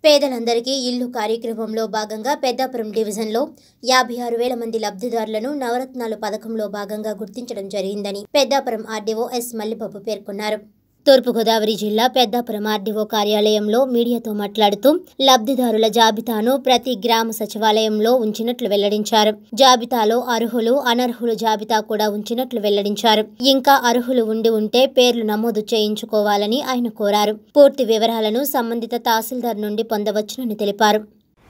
పేదలందరికీ ఇల్లు కార్యక్రమంలో భాగంగా పెద్దాపురం డివిజన్లో యాభై ఆరు వేల మంది లబ్ధిదారులను నవరత్నాలు పథకంలో భాగంగా గుర్తించడం జరిగిందని పెద్దాపురం ఆర్డీఓ ఎస్ మల్లిబాబు పేర్కొన్నారు తూర్పుగోదావరి జిల్లా పెద్దాపురం ఆర్డీఓ కార్యాలయంలో మీడియాతో మాట్లాడుతూ లబ్ధిదారుల జాబితాను ప్రతి గ్రామ సచివాలయంలో ఉంచినట్లు వెల్లడించారు జాబితాలో అర్హులు అనర్హుల జాబితా కూడా ఉంచినట్లు వెల్లడించారు ఇంకా అర్హులు ఉండి ఉంటే పేర్లు నమోదు చేయించుకోవాలని ఆయన కోరారు పూర్తి వివరాలను సంబంధిత తహసీల్దార్ నుండి పొందవచ్చునని తెలిపారు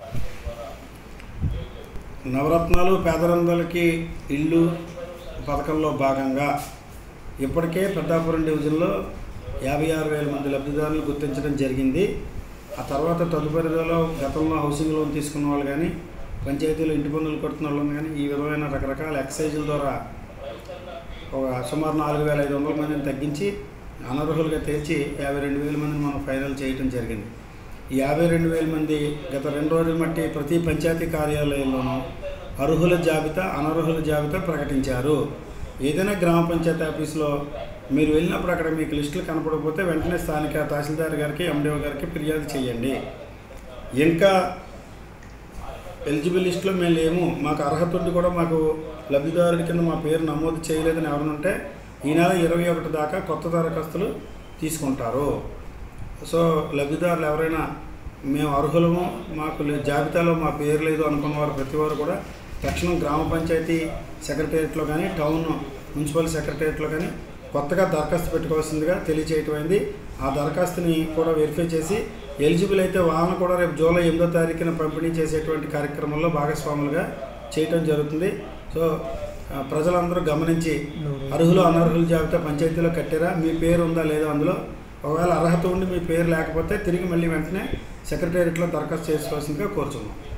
నవరత్నాలు పేదలందరికీ ఇల్లు పథకంలో భాగంగా ఇప్పటికే పెద్దాపురం డివిజన్లో యాభై ఆరు వేల మంది లబ్ధిదారులు గుర్తించడం జరిగింది ఆ తర్వాత తదుపరిలో గతంలో హౌసింగ్ లోన్ తీసుకున్న వాళ్ళు కానీ పంచాయతీలో ఇంటి పన్నులు కడుతున్న వాళ్ళని కానీ ఈ విధమైన రకరకాల ఎక్సైజుల ద్వారా ఒక సుమారు నాలుగు వేల ఐదు వందల మందిని తగ్గించి అనర్హులుగా తేల్చి యాభై రెండు వేల మందిని మనం ఫైనల్ చేయడం జరిగింది ఈ యాభై రెండు వేల మంది గత రెండు రోజుల మట్టి ప్రతి పంచాయతీ కార్యాలయంలోనూ అర్హుల జాబితా అనర్హుల జాబితా ప్రకటించారు ఏదైనా గ్రామ పంచాయతీ ఆఫీస్లో మీరు వెళ్ళినప్పుడు అక్కడ మీకు లిస్టులు కనపడకపోతే వెంటనే స్థానిక తహసీల్దార్ గారికి ఎండిఓ గారికి ఫిర్యాదు చేయండి ఇంకా ఎలిజిబుల్ లిస్టులో మేము లేము మాకు అర్హత ఉండి కూడా మాకు లబ్ధిదారుడి కింద మా పేరు నమోదు చేయలేదని ఎవరైనా ఉంటే ఈ నెల ఇరవై ఒకటి దాకా కొత్త దరఖాస్తులు తీసుకుంటారు సో లబ్ధిదారులు ఎవరైనా మేము అర్హులము మాకు లే- జాబితాలో మా పేరు లేదు అనుకున్న వారు ప్రతి వారు కూడా తక్షణం గ్రామ పంచాయతీ సెక్రటేరియట్లో కానీ టౌన్ మున్సిపల్ సెక్రటేరియట్లో కానీ కొత్తగా దరఖాస్తు పెట్టుకోవాల్సిందిగా తెలియచేయటమైంది ఆ దరఖాస్తుని కూడా వెరిఫై చేసి ఎలిజిబుల్ అయితే వాళ్ళని కూడా రేపు జూలై ఎనిమిదో తారీఖున పంపిణీ చేసేటువంటి కార్యక్రమంలో భాగస్వాములుగా చేయటం జరుగుతుంది సో ఆ, ప్రజలందరూ గమనించి అర్హులు అనర్హుల జాబితా పంచాయతీలో కట్టారా మీ పేరు ఉందా లేదా అందులో ఒకవేళ అర్హత ఉండి మీ పేరు లేకపోతే తిరిగి మళ్ళీ వెంటనే సెక్రటేరియట్లో దరఖాస్తు చేసుకోవాల్సిందిగా కోరుచున్నాం